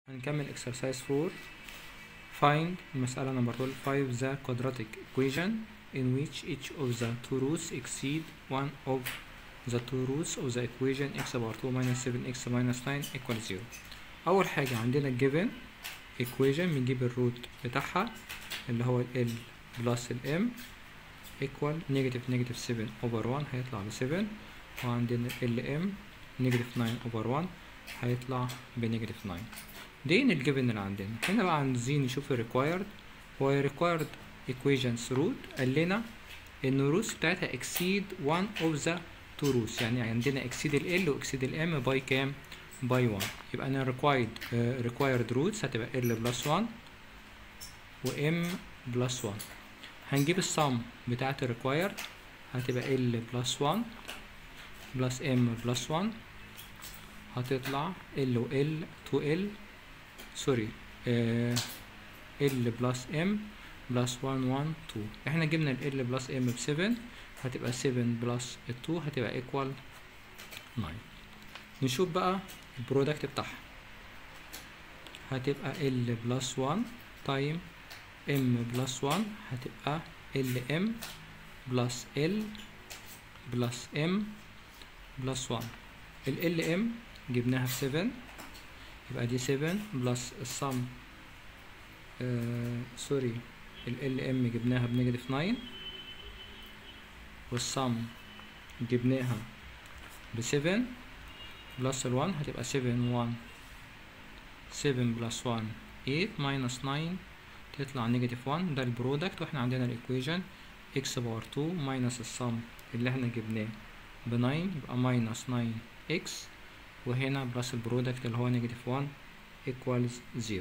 هنكمل exercise 4 find المسألة number 12 5 the quadratic equation in which each of the two roots exceed one of the two roots of the equation x power 2 minus 7x minus 9 equal 0 أول حاجة عندنا given equation بنجيب الروت بتاعها اللي هو ال plus ال m equal negative negative 7 over 1 هيطلع ب 7 وعندنا ال m negative 9 over 1 هيطلع بنيجاتيف 9 دي الجبن اللي عندنا هنا بقى عايزين نشوف الريكوايرد هو required equations root قال لنا ان الروتس بتاعتها exceed one of the two roots يعني عندنا exceed ال L و exceed ال M by كام by 1 يبقى انا required uh, required roots هتبقى L plus 1 و M plus 1 هنجيب السم بتاعت الريكوايرد هتبقى L plus 1 plus M plus 1 هتطلع ال و ال 2 ال سوري ال بلس ام بلس 1 1 2 احنا جبنا ال ال بلس ام ب 7 هتبقى 7 بلس 2 هتبقى ايكوال 9 نشوف بقى البرودكت بتاعها هتبقى ال بلس 1 تايم ام بلس 1 هتبقى ال ام بلس ال بلس ام بلس 1 ال ال ام جبناها ب 7 يبقى دي 7 بلس السم آه سوري ال ال ام جبناها بنيجاتيف 9 والسم جبناها ب 7 بلس ال 1 هتبقى 7 1 7 بلس 1 8 ماينس 9 تطلع نيجاتيف 1 ده البرودكت واحنا عندنا الايكويشن اكس باور 2 ماينس السم اللي احنا جبناه ب 9 يبقى ماينس 9 اكس وهنا بلس البرودكت اللي هو نيجاتيف 1 equals 0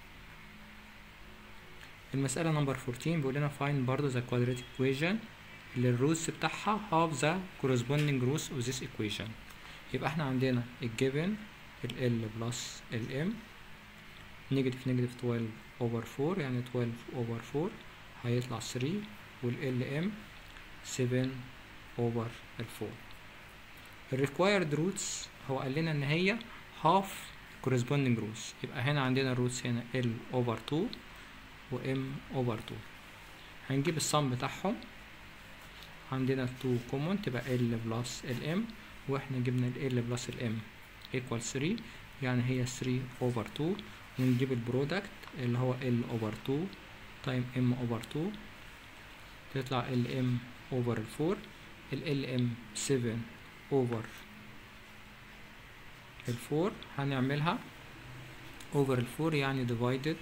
المسألة نمبر 14 بيقول لنا find برضه the quadratic equation اللي الروتس بتاعها half the corresponding roots of this equation يبقى احنا عندنا الجيفن ال L plus ال M نيجاتيف نيجاتيف 12 over 4 يعني 12 over 4 هيطلع 3 وال L M 7 over ال 4 الريكوايرد روتس هو قال لنا ان هي half corresponding roots يبقى هنا عندنا الروتس هنا L over 2 و M over 2 هنجيب الصم بتاعهم عندنا 2 common تبقى L plus ال M واحنا جبنا ال L plus ال M equal 3 يعني هي 3 over 2 ونجيب البرودكت اللي هو L over 2 تايم M over 2 تطلع ال M over 4 ال L M 7 over الفور هنعملها over الفور يعني divided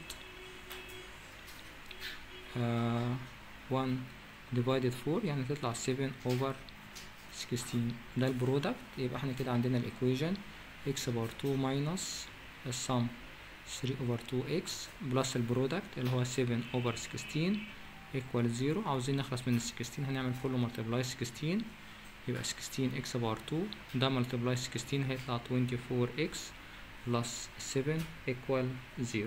uh, 1 divided 4 يعني تطلع 7 over 16 ده البرودكت يبقى احنا كده عندنا الايكويشن x باور 2 minus السم 3 over 2x بلس البرودكت اللي هو 7 over 16 equal 0 عاوزين نخلص من ال 16 هنعمل كله multiply 16 يبقى 16 x باور 2 ده ملتبلاي 16 هيطلع 24 x بلس 7 equal 0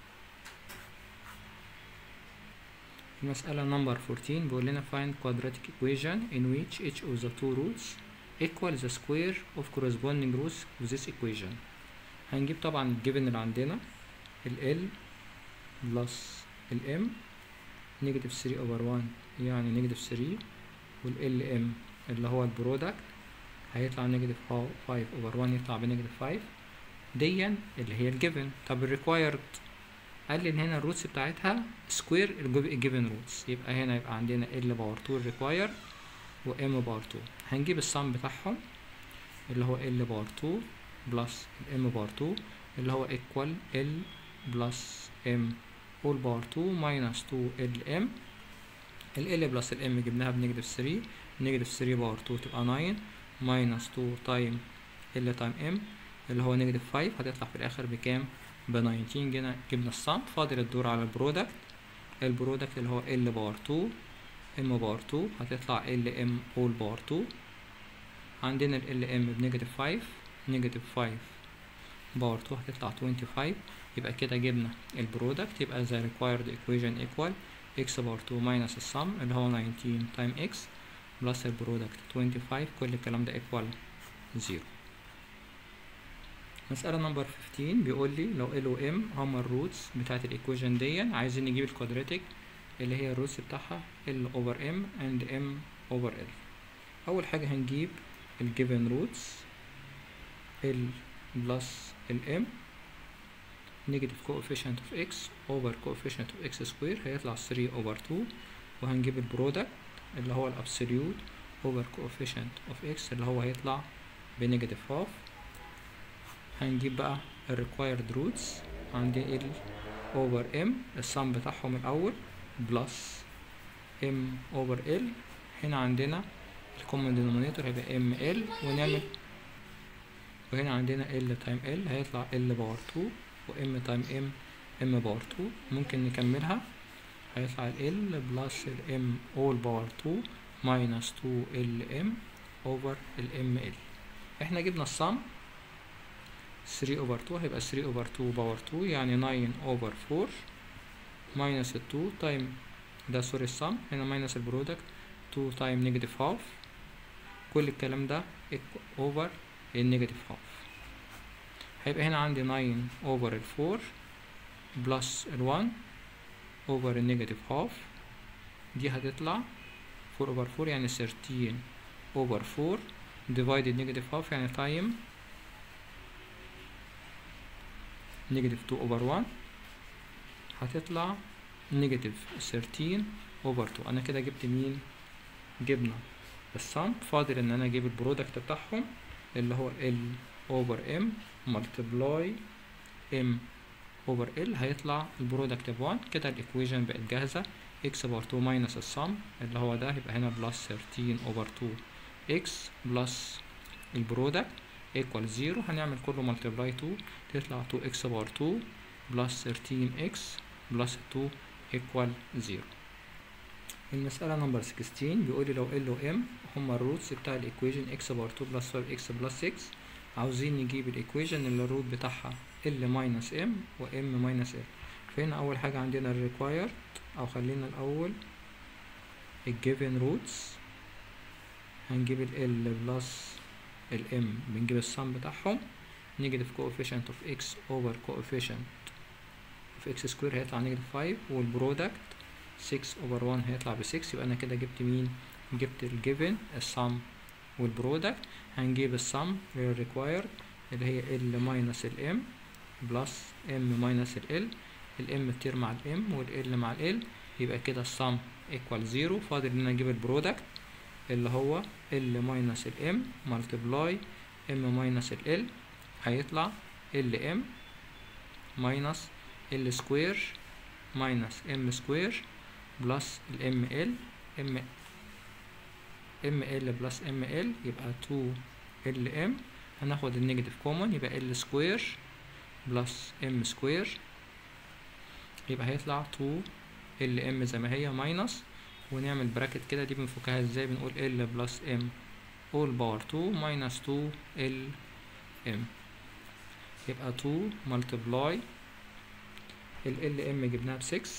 المسألة نمبر 14 بيقول لنا find quadratic equation in which each of the two roots equal the square of corresponding roots of this equation هنجيب طبعا الجيفن اللي عندنا ال L بلس ال M نيجاتيف 3 over 1 يعني نيجاتيف 3 وال L M اللي هو البرودكت هيطلع نيجاتيف 5 اوفر 1 يطلع بنيجاتيف 5 ديا اللي هي الجيفن طب الريكوايرد قال لي ان هنا الروتس بتاعتها سكوير الجيفن روتس يبقى هنا يبقى عندنا ال باور 2 ريكوايرد و ام باور 2 هنجيب السم بتاعهم اللي هو ال باور 2 بلس الام باور 2 اللي هو ايكوال ال بلس ام اول باور 2 ماينس 2 ال ام ال ال بلس الام جبناها بنيجاتيف 3 نيجاتيف 3 باور 2 تبقى 9 ماينس 2 تايم ال تايم ام اللي هو نيجاتيف 5 هتطلع في الاخر بكام ب 19 جينا جبنا الصم فاضل الدور على البرودكت البرودكت اللي هو ال باور 2 ام باور 2 هتطلع ال ام اول باور 2 عندنا ال ام بنيجاتيف 5 نيجاتيف 5 باور 2 هتطلع 25 يبقى كده جبنا البرودكت يبقى the required equation equal x باور 2 minus السم اللي هو 19 تايم x بلس البرودكت 25 كل الكلام ده equal 0 مسألة نمبر 15 بيقول لي لو ال و ام هما الروتس بتاعت الايكويشن دي عايزين نجيب الكوادراتيك اللي هي الروتس بتاعها ال over m and m over l أول حاجة هنجيب ال given roots ال plus ال m negative coefficient of x over coefficient of x square هيطلع 3 over 2 وهنجيب البرودكت اللي هو الابسوليوت over coefficient of x اللي هو هيطلع بنيجاتيف half هنجيب بقى ال required roots عندي ال over m السم بتاعهم الأول plus m over l هنا عندنا الكومن denominator هيبقى m l ونعمل وهنا عندنا l تايم l هيطلع l باور 2 و m تايم m m باور 2 ممكن نكملها هيطلع ال l بلس ال m all باور 2 minus 2 ال m over ال m l احنا جبنا السم 3 over 2 هيبقى 3 over 2 باور 2 يعني 9 over 4 minus ال 2 تايم ده سوري السم هنا minus البرودكت 2 تايم نيجاتيف هاف كل الكلام ده over النيجاتيف هاف هيبقى هنا عندي 9 over ال 4 بلس ال 1 over النيجاتيف هاف دي هتطلع 4 over 4 يعني 13 over 4 divided negative half يعني time negative 2 over 1 هتطلع negative 13 over 2 انا كده جبت مين جبنا السم فاضل ان انا اجيب البرودكت بتاعهم اللي هو ال over m multiply m over l هيطلع البرودكت ب 1 كده الايكويشن بقت جاهزه x باور 2 minus السم اللي هو ده هيبقى هنا بلس 13 over 2 x بلس البرودكت equal 0 هنعمل كله multiply 2 تطلع 2x باور 2 بلس 13x بلس 2 equal 0 المسألة نمبر 16 بيقول لي لو ال و m هما الروتس بتاع الايكويشن x باور 2 بلس 5x بلس 6 عاوزين نجيب الايكويشن اللي الروت بتاعها ال minus m و m minus l فهنا أول حاجة عندنا ال required أو خلينا الأول ال given roots هنجيب ال L بلس ال M بنجيب السم بتاعهم negative coefficient of x over coefficient of x square هيطلع negative 5 والبرودكت 6 over 1 هيطلع ب 6 يبقى أنا كده جبت مين؟ جبت ال given السم والبرودكت هنجيب السم اللي هي required اللي هي L minus ال M بلس M minus ال L ال M تطير مع ال M وال L مع ال L يبقى كده السم equal 0 فاضل ان انا اجيب البرودكت اللي هو L minus ال M multiply M minus ال L هيطلع ال M minus L square minus M square بلس ال M L M M L بلس M L يبقى 2 ال M هناخد النيجاتيف كومن يبقى L square بلس M square يبقى هيطلع 2 ال M زي ما هي ماينس ونعمل براكت كده دي بنفكها ازاي بنقول ال بلس ام all باور 2 minus 2 ال ام يبقى 2 multiply ال ال ام جبناها ب 6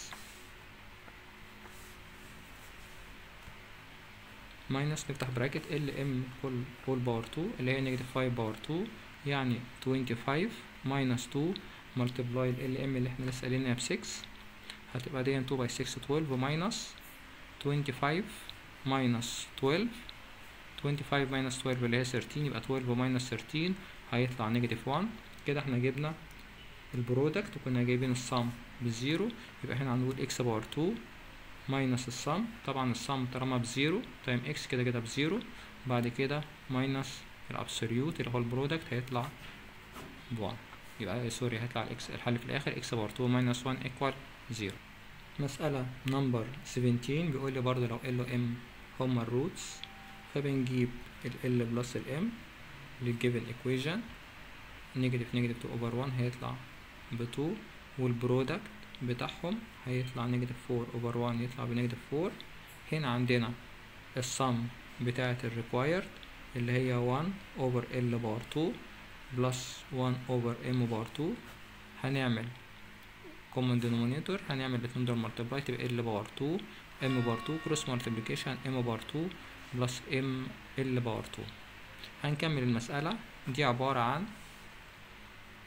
ماينس نفتح براكت ال ام كل all باور 2 اللي هي نيجاتيف 5 باور 2 يعني 25 minus 2 multiply ال ال ام اللي احنا لسه قايلينها ب 6 هتبقى دي 2 باي 6 12 ماينس 25 minus 12 25 minus 12 اللي هي 13 يبقى 12 minus 13 هيطلع نيجاتيف 1 كده احنا جبنا البرودكت وكنا جايبين السم بزيرو يبقى هنا هنقول اكس باور 2 ماينس السم طبعا السم طالما بزيرو تايم اكس كده كده بزيرو بعد كده ماينس الابسوليوت اللي هو البرودكت هيطلع بوان يبقى سوري هيطلع الاكس الحل في الاخر اكس باور 2 ماينس 1 ايكوال 0 مسألة نمبر 17 بيقول لي برضه لو ال و m هما الروتس فبنجيب ال L بلس ال M للجيفن equation نيجاتيف نيجاتيف 2 over 1 هيطلع ب 2 والبرودكت بتاعهم هيطلع نيجاتيف 4 over 1 يطلع بنيجاتيف 4 هنا عندنا السم بتاعة ال required اللي هي 1 over L باور 2 بلس 1 over M باور 2 هنعمل common denominator هنعمل الاتنين دول multiply تبقى L باور 2 M باور 2 cross multiplication M باور 2 بلس M L باور 2 هنكمل المسألة دي عبارة عن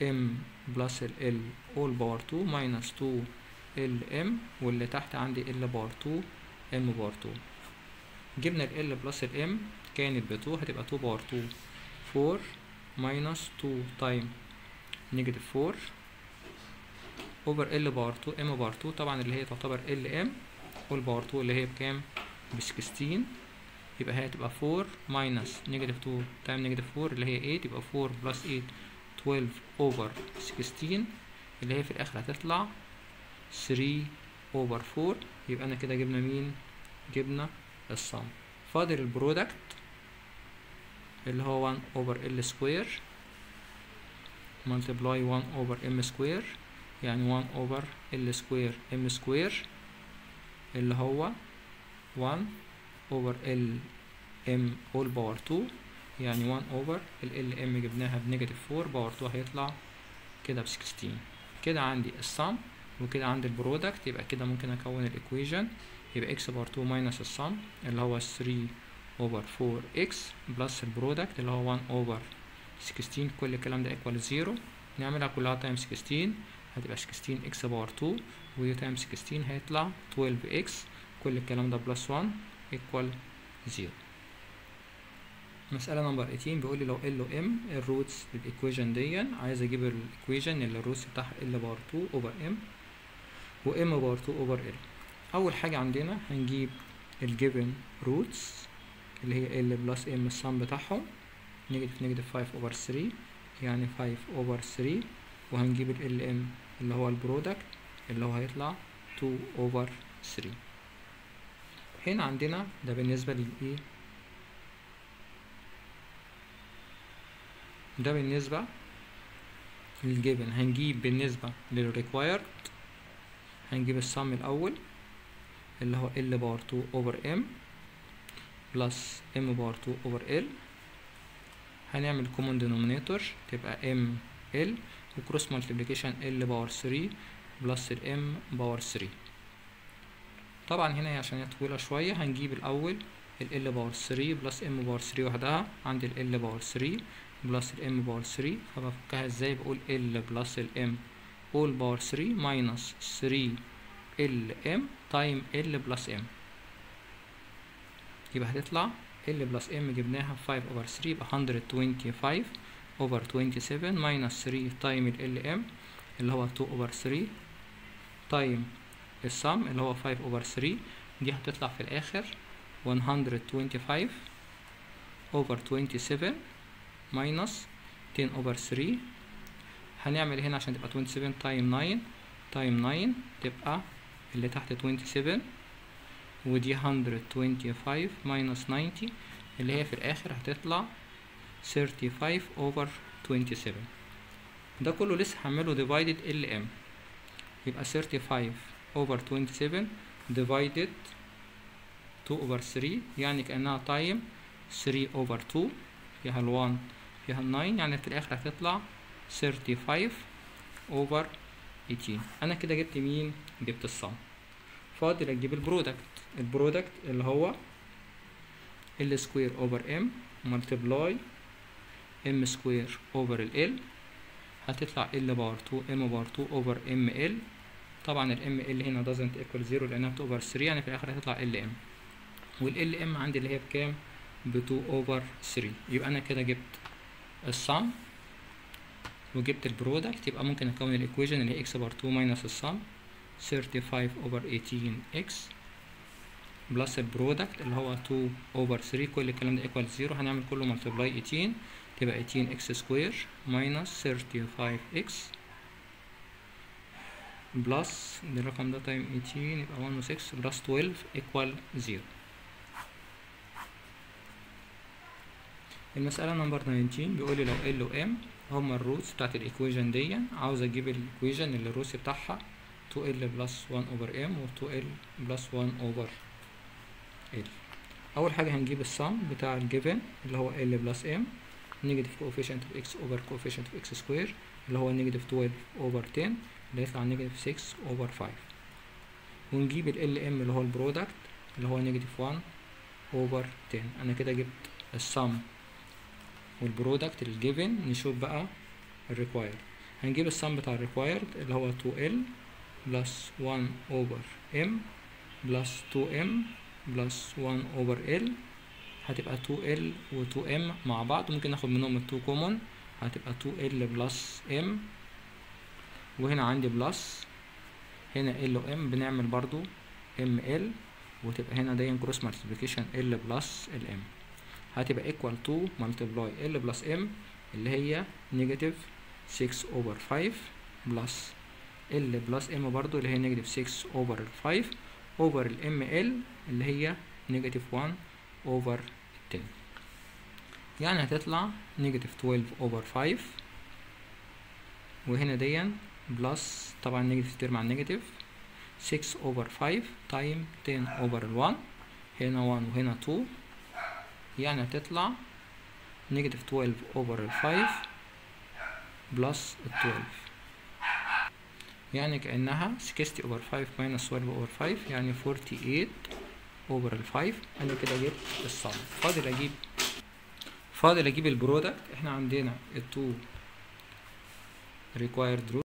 ام بلس ال ال all باور 2 minus 2 ال ام واللي تحت عندي ال باور 2 ام باور 2 جبنا ال ال بلس ال ام كانت ب 2 هتبقى 2 باور 2 4 minus 2 تايم نيجاتيف 4 اوفر ال باور 2 ام باور 2 طبعا اللي هي تعتبر ال ام all باور 2 اللي هي بكام ب 16 يبقى هي هتبقى 4 minus نيجاتيف 2 تايم نيجاتيف 4 اللي هي 8 يبقى 4 بلس 8 12 اوفر 16 اللي هي في الاخر هتطلع 3 اوفر 4 يبقى انا كده جبنا مين جبنا الصم فاضل البرودكت اللي هو 1 اوفر ال سكوير multiply 1 اوفر ام سكوير يعني 1 اوفر ال سكوير ام سكوير اللي هو 1 اوفر ال ام all باور 2 يعني 1 اوفر ال ال ام جبناها بنيجاتيف 4 باور 2 هيطلع كده ب 16 كده عندي السم وكده عندي البرودكت يبقى كده ممكن اكون الايكويجن يبقى x باور 2 ماينس السم اللي هو 3 اوفر 4x بلس البرودكت اللي هو 1 اوفر 16 كل الكلام ده ايكوال 0 نعملها كلها تايم 16 هتبقى 16 x باور 2 ودي تايم 16 هيطلع 12x كل الكلام ده بلس 1 ايكوال 0 مسألة نمبر 18 بيقول لي لو ال و ام الروتس للإيكويجن دي عايز أجيب الإيكويجن اللي الروتس بتاعها ال باور 2 أوفر ام و ام باور 2 أوفر ال أول حاجة عندنا هنجيب الجيفن روتس اللي هي ال بلس ام السم بتاعهم نيجاتيف نيجاتيف 5 أوفر 3 يعني 5 أوفر 3 وهنجيب ال ام اللي هو البرودكت اللي هو هيطلع 2 أوفر 3 هنا عندنا ده بالنسبة للإيه ده بالنسبة للجيفن هنجيب بالنسبة للريكوايرد هنجيب السم الأول اللي هو ال باور 2 اوفر ام بلس ام باور 2 اوفر ال هنعمل common denominator تبقى ام ال وكروس مالتيبليكيشن ال باور 3 بلس الام باور 3 طبعا هنا عشان هي طويلة شوية هنجيب الأول ال ال باور 3 بلس ام باور 3 وحدها عندي ال ال باور 3 بلس الام باور 3 فبفكها ازاي بقول ال بلس الام all باور 3 ماينس 3 ال ام تايم ال بلس ام يبقى هتطلع ال بلس ام جبناها 5 اوفر 3 يبقى 125 اوفر 27 ماينس 3 تايم ال ام اللي هو 2 اوفر 3 تايم السم اللي هو 5 اوفر 3 دي هتطلع في الاخر 125 اوفر 27 ماينس 10 اوفر 3 هنعمل هنا عشان تبقى 27 تايم 9 تايم 9 تبقى اللي تحت 27 ودي 125 ماينس 90 اللي هي في الاخر هتطلع 35 اوفر 27 ده كله لسه هعمله divided ال ام يبقى 35 over 27 divided 2 over 3 يعني كأنها time 3 over 2 فيها ال 1 فيها ال 9 يعني في الآخر هتطلع 35 over 18 أنا كده جبت مين؟ جبت الصم فاضل أجيب البرودكت البرودكت اللي هو ال سكوير over m multiply m سكوير over ال l هتطلع ال باور 2 m باور 2 over m l طبعا ال m l هنا doesn't equal 0 لانها 2 over 3 يعني في الاخر هتطلع ال m وال l m عندي اللي هي بكام ب 2 over 3 يبقى انا كده جبت السم وجبت البرودكت يبقى ممكن اكون الايكويشن اللي هي x باور 2 minus السم 35 over 18x بلس البرودكت اللي هو 2 over 3 كل الكلام ده equal 0 هنعمل كله multiply 18 تبقى 18x سكوير minus 35x بلس الرقم ده تايم 18 يبقى 1 و 6 بلس 12 equal 0 المسألة نمبر 19 بيقول لي لو ال و m هما الروتس بتاعت الايكويجن دي عاوز اجيب الايكويجن اللي الروتس بتاعها 2l بلس 1 over m و 2l بلس 1 over l اول حاجة هنجيب السم بتاع الجيفن اللي هو l بلس m negative coefficient of x over coefficient of x square اللي هو negative 12 over 10 اللي يطلع negative 6 over 5 ونجيب ال LM اللي هو البرودكت اللي هو negative 1 over 10 انا كده جبت السم والبرودكت الجيفن نشوف بقى الريكوايرد هنجيب السم بتاع الريكوايرد اللي هو 2L بلس 1 over M بلس 2M بلس 1 over L هتبقى 2L و 2M مع بعض ممكن ناخد منهم ال 2 common هتبقى 2L بلس M وهنا عندي بلس هنا L و M بنعمل برضو ML وتبقى هنا دايما كروس مالتيبليكيشن L بلس ال M هتبقى equal to multiply L بلس M اللي هي نيجاتيف 6 over 5 بلس ال بلس ام برضو اللي هي نيجاتيف 6 اوفر ال 5 اوفر ال ام ال اللي هي نيجاتيف 1 اوفر 10 يعني هتطلع نيجاتيف 12 اوفر 5 وهنا ديا بلس طبعا نيجاتيف ترم مع نيجاتيف 6 اوفر 5 تايم 10 اوفر ال 1 هنا 1 وهنا 2 يعني هتطلع نيجاتيف 12 اوفر ال 5 بلس ال 12 يعني كأنها 60 over 5 minus 12 over 5 يعني 48 over ال 5 أنا كده جبت الصم فاضل أجيب فاضل أجيب البرودكت احنا عندنا ال 2 required